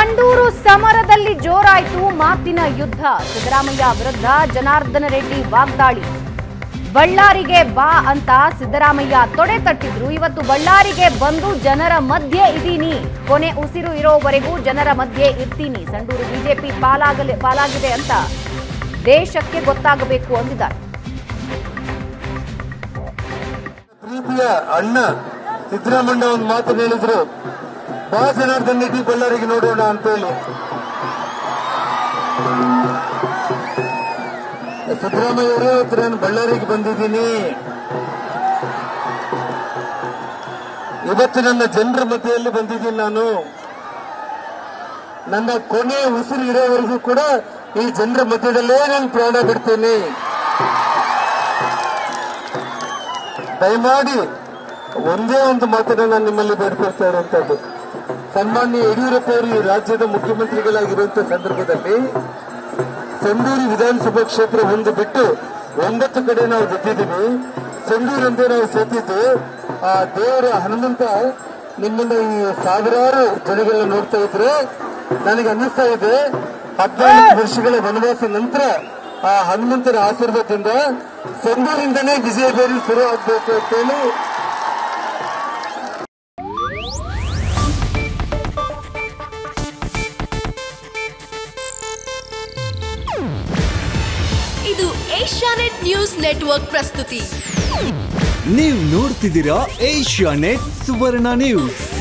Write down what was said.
ಸಂಡೂರು ಸಮರದಲ್ಲಿ ಜೋರಾಯಿತು ಮಾತಿನ ಯುದ್ಧ ಸಿದ್ದರಾಮಯ್ಯ ವಿರುದ್ಧ ಜನಾರ್ದನ ರೆಡ್ಡಿ ವಾಗ್ದಾಳಿ ಬಳ್ಳಾರಿಗೆ ಬಾ ಅಂತ ಸಿದ್ದರಾಮಯ್ಯ ತೊಡೆ ತಟ್ಟಿದ್ರು ಇವತ್ತು ಬಳ್ಳಾರಿಗೆ ಬಂದು ಜನರ ಮಧ್ಯೆ ಇದೀನಿ ಕೊನೆ ಉಸಿರು ಇರೋವರೆಗೂ ಜನರ ಮಧ್ಯೆ ಇರ್ತೀನಿ ಸಂಡೂರು ಬಿಜೆಪಿ ಪಾಲಾಗಲಿ ಪಾಲಾಗಿದೆ ಅಂತ ದೇಶಕ್ಕೆ ಗೊತ್ತಾಗಬೇಕು ಅಂದಿದ್ದಾರೆ ಪ್ರೀತಿಯ ಅಣ್ಣ ಸಿದ್ದರಾಮಣ್ಣ ಒಂದು ಮಾತು ಹೇಳಿದ್ರು ಬಾ ಜನಾರ್ದನ್ ರೆಡ್ಡಿ ಬಳ್ಳಾರಿಗೆ ನೋಡೋಣ ಅಂತ ಹೇಳಿ ಸಿದ್ದರಾಮಯ್ಯ ಅವರೇ ಇವತ್ತು ನಾನು ಬಳ್ಳಾರಿಗೆ ಬಂದಿದ್ದೀನಿ ಇವತ್ತು ನನ್ನ ಜನರ ಮಧ್ಯೆಯಲ್ಲಿ ಬಂದಿದ್ದೀನಿ ನಾನು ನನ್ನ ಕೊನೆ ಉಸಿರು ಇರೋವರೆಗೂ ಕೂಡ ಈ ಜನರ ಮಧ್ಯದಲ್ಲೇ ನಾನು ಪ್ರಾಣ ಬಿಡ್ತೇನೆ ದಯಮಾಡಿ ಒಂದೇ ಒಂದು ಮಾತನ್ನ ನಾನು ನಿಮ್ಮಲ್ಲಿ ಬೇಡ್ಕೊಳ್ತಾ ಇರುವಂತದ್ದು ಸನ್ಮಾನ್ಯ ಯಡಿಯೂರಪ್ಪ ಅವರು ಈ ರಾಜ್ಯದ ಮುಖ್ಯಮಂತ್ರಿಗಳಾಗಿರುವಂತಹ ಸಂದರ್ಭದಲ್ಲಿ ಸಂಡೂರು ವಿಧಾನಸಭಾ ಕ್ಷೇತ್ರ ಒಂದು ಬಿಟ್ಟು ಒಂಬತ್ತು ಕಡೆ ನಾವು ಗೆದ್ದಿದ್ದೀವಿ ಸಂಡೂರಂದೇ ನಾವು ಸೋತಿದ್ದು ಆ ದೇವರ ಹನುಮಂತ ನಿಮ್ಮನ್ನ ಈ ಸಾವಿರಾರು ಜನಗಳನ್ನ ನೋಡ್ತಾ ಇದ್ರೆ ನನಗೆ ಅನ್ನಿಸ್ತಾ ಇದೆ ಹದಿನೈದು ವರ್ಷಗಳ ವನವಾಸ ನಂತರ ಆ ಹನುಮಂತನ ಆಶೀರ್ವಾದದಿಂದ ಸಂಡೂರಿಂದನೇ ವಿಜಯ ಬೇರಿ ಶುರು ಆಗ್ಬೇಕು ಅಂತೇಳಿ ಇದು ಏಷ್ಯಾನೆಟ್ ನ್ಯೂಸ್ ನೆಟ್ವರ್ಕ್ ಪ್ರಸ್ತುತಿ ನೀವು ನೋಡ್ತಿದ್ದೀರಾ ಏಷ್ಯಾ ನೆಟ್ ಸುವರ್ಣ ನ್ಯೂಸ್